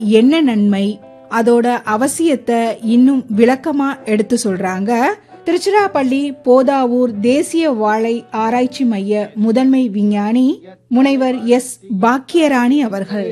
என்ன நன்மை அதோட அவசியத்தை இன்னும் விளக்கமா எடுத்து சொல்றாங்க திருச்சிராப்பள்ளி போதாவூர் தேசிய வாழை ஆராய்ச்சி மைய முதன்மை விஞ்ஞானி முனைவர் எஸ் பாக்கியராணி அவர்கள்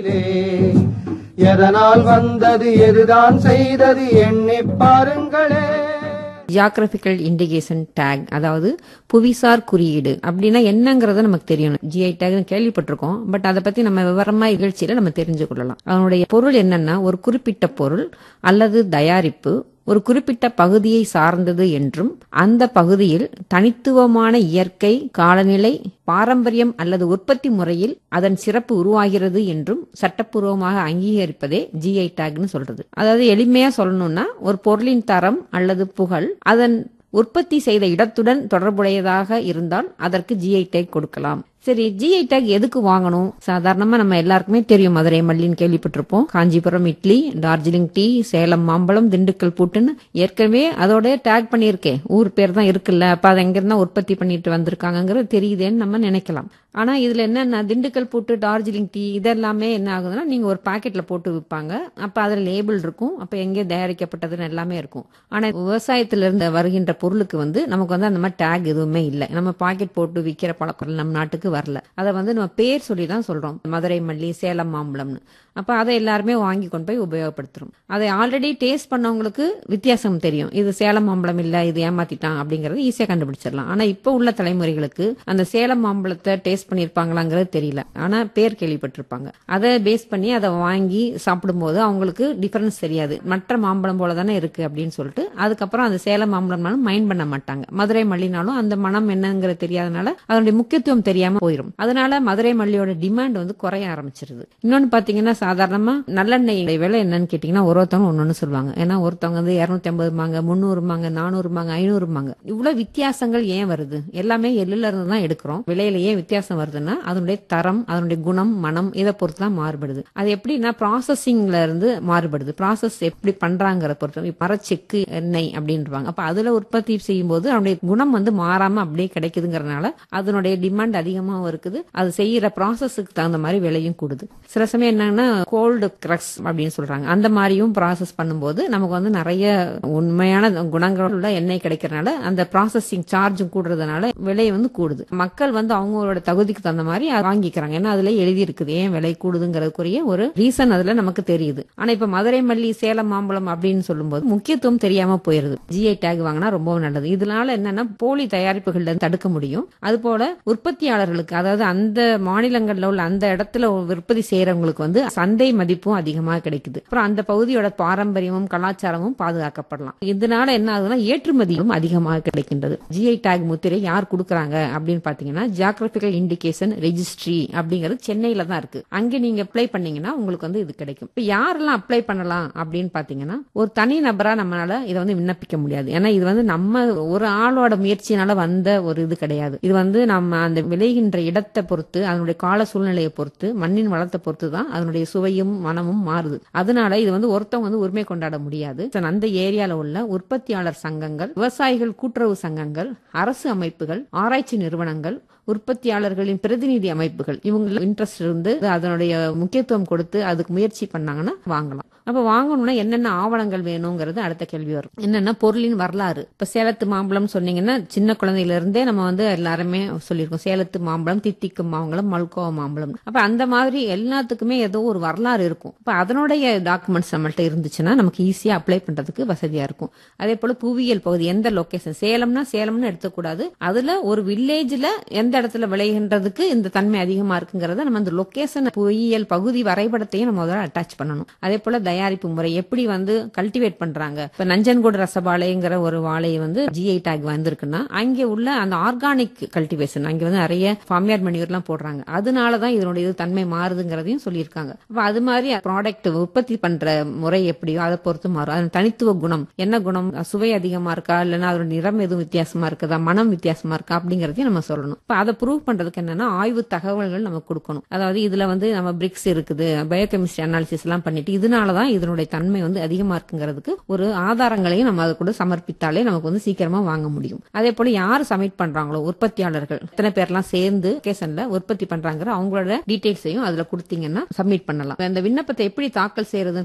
எதனால் வந்தது எதுதான் செய்தது எண்ணிப் பாருங்களே ஜியாகிரபிக்கல் இண்டிகேஷன் டேக் அதாவது புவிசார் குறியீடு அப்படின்னா என்னங்கறத நமக்கு தெரியணும் ஜிஐ டேக் கேள்விப்பட்டிருக்கோம் பட் அதை பத்தி நம்ம விவரமா நிகழ்ச்சியில நம்ம தெரிஞ்சு கொள்ளலாம் அதனுடைய பொருள் என்னன்னா ஒரு குறிப்பிட்ட பொருள் அல்லது தயாரிப்பு ஒரு குறிப்பிட்ட பகுதியை சார்ந்தது என்றும் அந்த பகுதியில் தனித்துவமான இயற்கை காலநிலை பாரம்பரியம் அல்லது உற்பத்தி முறையில் அதன் சிறப்பு உருவாகிறது என்றும் சட்டப்பூர்வமாக அங்கீகரிப்பதே ஜிஐ டேக்னு சொல்றது அதாவது எளிமையா சொல்லணும்னா ஒரு பொருளின் தரம் அல்லது புகழ் அதன் உற்பத்தி செய்த இடத்துடன் தொடர்புடையதாக இருந்தால் அதற்கு ஜிஐ டேக் கொடுக்கலாம் சரி ஜிஐ டேக் எதுக்கு வாங்கணும் சாதாரணமா நம்ம எல்லாருக்குமே தெரியும் மதுரை மல்லின்னு கேள்விப்பட்டிருப்போம் காஞ்சிபுரம் இட்லி டார்ஜிலிங் டீ சேலம் மாம்பழம் திண்டுக்கல் பூட்டுன்னு ஏற்கனவே அதோட டேக் பண்ணியிருக்கேன் ஊர் பேர் தான் இருக்குல்ல அப்ப அதை எங்க இருந்தா உற்பத்தி பண்ணிட்டு வந்திருக்காங்கிறது தெரியுதேன்னு நம்ம நினைக்கலாம் ஆனா இதுல என்னன்னா திண்டுக்கல் பூட்டு டார்ஜிலிங் டீ இதெல்லாமே என்ன ஆகுதுன்னா நீங்க ஒரு பாக்கெட்ல போட்டு விற்பாங்க அப்ப அதுல லேபிள் இருக்கும் அப்ப எங்கே தயாரிக்கப்பட்டதுன்னு எல்லாமே இருக்கும் ஆனா விவசாயத்துல இருந்து வருகின்ற பொருளுக்கு வந்து நமக்கு வந்து அந்த மாதிரி டேக் எதுவுமே இல்லை நம்ம பாக்கெட் போட்டு விற்கிற பழக்கம் நம்ம நாட்டுக்கு வரல அதை வந்து நம்ம பேர் சொல்லி தான் சொல்றோம் மதுரை மல்லி சேலம் மாம்பழம்னு அப்ப அதை எல்லாருமே வாங்கி கொண்டு போய் உபயோகப்படுத்துறோம் அதை ஆல்ரெடி டேஸ்ட் பண்ணவங்களுக்கு வித்தியாசம் தெரியும் இது சேலம் மாம்பழம் இல்ல இது ஏமாத்திட்டான் அப்படிங்கறது ஈஸியா கண்டுபிடிச்சிடலாம் ஆனா இப்ப உள்ள தலைமுறைகளுக்கு அந்த சேலம் மாம்பழத்தை டேஸ்ட் பண்ணிருப்பாங்களாங்கிறது தெரியல ஆனா பேர் கேள்விப்பட்டிருப்பாங்க அதை பேஸ் பண்ணி அதை வாங்கி சாப்பிடும்போது அவங்களுக்கு டிஃபரன்ஸ் தெரியாது மற்ற மாம்பழம் போல தானே இருக்கு அப்படின்னு சொல்லிட்டு அதுக்கப்புறம் அந்த சேலம் மாம்பழம்னாலும் மைண்ட் பண்ண மாட்டாங்க மதுரை மல்லினாலும் அந்த மனம் என்னங்கிறது தெரியாதனால அதனுடைய முக்கியத்துவம் தெரியாம போயிடும் அதனால மதுரை மல்லியோட டிமாண்ட் வந்து குறைய ஆரம்பிச்சிருது இன்னொன்னு பாத்தீங்கன்னா சாதாரணமா நல்லெண்ணெய் விலை என்னன்னு கேட்டீங்கன்னா ஒருத்தவங்க ஒன்னொன்னு சொல்லுவாங்க ஏன்னா ஒருத்தவங்க வந்து இருநூத்தி ஐம்பது மாங்க முந்நூறு மாங்க நானூறு மாங்க ஐநூறு மாங்க இவ்வளவு வித்தியாசங்கள் ஏன் வருது எல்லாமே எள்ளுல இருந்து தான் எடுக்கிறோம் விலையில ஏன் வித்தியாசம் வருதுன்னா அதனுடைய தரம் அதனுடைய குணம் மனம் இதை பொறுத்து தான் மாறுபடுது அது எப்படின்னா ப்ராசஸிங்ல இருந்து மாறுபடுது ப்ராசஸ் எப்படி பண்றாங்கிற பொறுத்து மரச்செக்கு எண்ணெய் அப்படின்றாங்க அப்ப அதுல உற்பத்தி செய்யும் போது அதனுடைய குணம் வந்து மாறாம அப்படியே கிடைக்குதுங்கிறதுனால அதனுடைய டிமாண்ட் அதிகமாகவும் இருக்குது அது செய்யற ப்ராசஸுக்கு தகுந்த மாதிரி விலையும் கூடுது சில சமயம் என்னன்னா கோல்டு கிரக்ஸ் அப்படின்னு சொல்றாங்க அந்த மாதிரியும் ப்ராசஸ் பண்ணும்போது நமக்கு வந்து நிறைய உண்மையான குணங்கள் உள்ள எண்ணெய் கிடைக்கிறதுனால அந்த ப்ராசஸிங் சார்ஜும் கூடுறதுனால விலை வந்து கூடுது மக்கள் வந்து அவங்களோட தகுதிக்கு தகுந்த மாதிரி அதை வாங்கிக்கிறாங்க ஏன்னா அதுல எழுதி இருக்குது ஏன் விலை கூடுதுங்கிறதுக்குரிய ஒரு ரீசன் அதுல நமக்கு தெரியுது ஆனா இப்ப மதுரை மல்லி சேலம் மாம்பழம் அப்படின்னு சொல்லும்போது முக்கியத்துவம் தெரியாம போயிருது ஜிஐ டேக் வாங்கினா ரொம்ப நல்லது இதனால என்னன்னா போலி தயாரிப்புகள்ல இருந்து தடுக்க முடியும் அது போல உற்பத்தியாளர்களுக்கு அதாவது அந்த மாநிலங்கள்ல உள்ள அந்த இடத்துல உற்பத்தி செய்யறவங்களுக்கு வந்து சந்தை மதிப்பும் அதிகமா கிடைக்குது அப்புறம் அந்த பகுதியோட பாரம்பரியமும் கலாச்சாரமும் பாதுகாக்கப்படலாம் இதனால என்ன ஆகுதுன்னா ஏற்றுமதியும் அதிகமாக கிடைக்கின்றது ஜிஐ டேக் முத்திரை யார் கொடுக்கறாங்க அப்படின்னு பாத்தீங்கன்னா ஜியாகிரபிக்கல் இண்டிகேஷன் ரெஜிஸ்ட்ரி அப்படிங்கிறது சென்னையில தான் இருக்கு அங்க நீங்க அப்ளை பண்ணீங்கன்னா உங்களுக்கு வந்து இது கிடைக்கும் இப்ப யாரெல்லாம் அப்ளை பண்ணலாம் அப்படின்னு பாத்தீங்கன்னா ஒரு தனி நபரா நம்மளால இதை வந்து விண்ணப்பிக்க முடியாது ஏன்னா இது வந்து நம்ம ஒரு ஆளோட முயற்சியினால வந்த ஒரு இது கிடையாது இது வந்து நம்ம அந்த விளைகின்ற இடத்தை பொறுத்து அதனுடைய கால சூழ்நிலையை பொறுத்து மண்ணின் வளத்தை பொறுத்து தான் அதனுடைய சுவையும் மனமும் மாறுது அதனால இது வந்து ஒருத்தவங்க வந்து உரிமை கொண்டாட முடியாது அந்த ஏரியால உள்ள உற்பத்தியாளர் சங்கங்கள் விவசாயிகள் கூட்டுறவு சங்கங்கள் அரசு அமைப்புகள் ஆராய்ச்சி நிறுவனங்கள் உற்பத்தியாளர்களின் பிரதிநிதி அமைப்புகள் இவங்க இன்ட்ரெஸ்ட் இருந்து அதனுடைய முக்கியத்துவம் கொடுத்து அதுக்கு முயற்சி பண்ணாங்கன்னா வாங்கலாம் அப்ப வாங்கணும்னா என்னென்ன ஆவணங்கள் வேணுங்கிறது அடுத்த கேள்வி வரும் என்னன்னா பொருளின் வரலாறு இப்ப சேலத்து மாம்பழம் சொன்னீங்கன்னா சின்ன குழந்தையில இருந்தே நம்ம வந்து எல்லாருமே சொல்லியிருக்கோம் சேலத்து மாம்பழம் தித்திக்கும் மாம்பழம் மல்கோவா மாம்பழம் அப்ப அந்த மாதிரி எல்லாத்துக்குமே ஏதோ ஒரு வரலாறு இருக்கும் அப்ப அதனுடைய டாக்குமெண்ட்ஸ் நம்மள்ட்ட இருந்துச்சுன்னா நமக்கு ஈஸியா அப்ளை பண்றதுக்கு வசதியா இருக்கும் அதே போல புவியியல் பகுதி எந்த லொகேஷன் சேலம்னா சேலம்னு எடுத்துக்கூடாது அதுல ஒரு வில்லேஜ்ல எந்த இடத்துல விளைகின்றதுக்கு இந்த தன்மை அதிகமா இருக்குங்கிறத நம்ம அந்த லொகேஷன் புவியியல் பகுதி வரைபடத்தையும் நம்ம முதல்ல அட்டாச் பண்ணணும் அதே போல தயாரிப்பு முறை எப்படி வந்து கல்டிவேட் பண்றாங்க இப்ப நஞ்சன்கோடு ரசபாளையங்கிற ஒரு வாழை வந்து ஜிஐ டேக் வந்திருக்குன்னா அங்கே உள்ள அந்த ஆர்கானிக் கல்டிவேஷன் அங்க வந்து நிறைய ஃபார்மியார் மணியூர் எல்லாம் போடுறாங்க அதனாலதான் இதனுடைய இது தன்மை மாறுதுங்கிறதையும் சொல்லியிருக்காங்க அப்ப அது மாதிரி ப்ராடக்ட் உற்பத்தி பண்ற முறை எப்படியோ அதை பொறுத்து மாறும் அதன் தனித்துவ குணம் என்ன குணம் சுவை அதிகமா இருக்கா இல்லைன்னா அதோட நிறம் எதுவும் வித்தியாசமா இருக்குதா மனம் வித்தியாசமா இருக்கா அப்படிங்கறதையும் நம்ம சொல்லணும் இப்ப அதை ப்ரூவ் பண்றதுக்கு என்னன்னா ஆய்வு தகவல்கள் நம்ம கொடுக்கணும் அதாவது இதுல வந்து நம்ம பிரிக்ஸ் இருக்குது பயோகெமிஸ்ட்ரி அனாலிசிஸ் எல்லாம் பண்ணிட்டு இதனாலதான் இதனுடைய தன்மை வந்து அதிகமா இருக்குங்கிறதுக்கு ஒரு ஆதாரங்களையும் நம்ம அதை கூட சமர்ப்பித்தாலே நமக்கு வந்து சீக்கிரமா வாங்க முடியும் அதே போல யார் சப்மிட் பண்றாங்களோ உற்பத்தியாளர்கள் இத்தனை பேர்லாம் சேர்ந்து லொகேஷன்ல உற்பத்தி பண்றாங்க அவங்களோட டீடைல்ஸையும் அதுல கொடுத்தீங்கன்னா சப்மிட் பண்ணலாம் அந்த விண்ணப்பத்தை எப்படி தாக்கல் செய்யறதுன்னு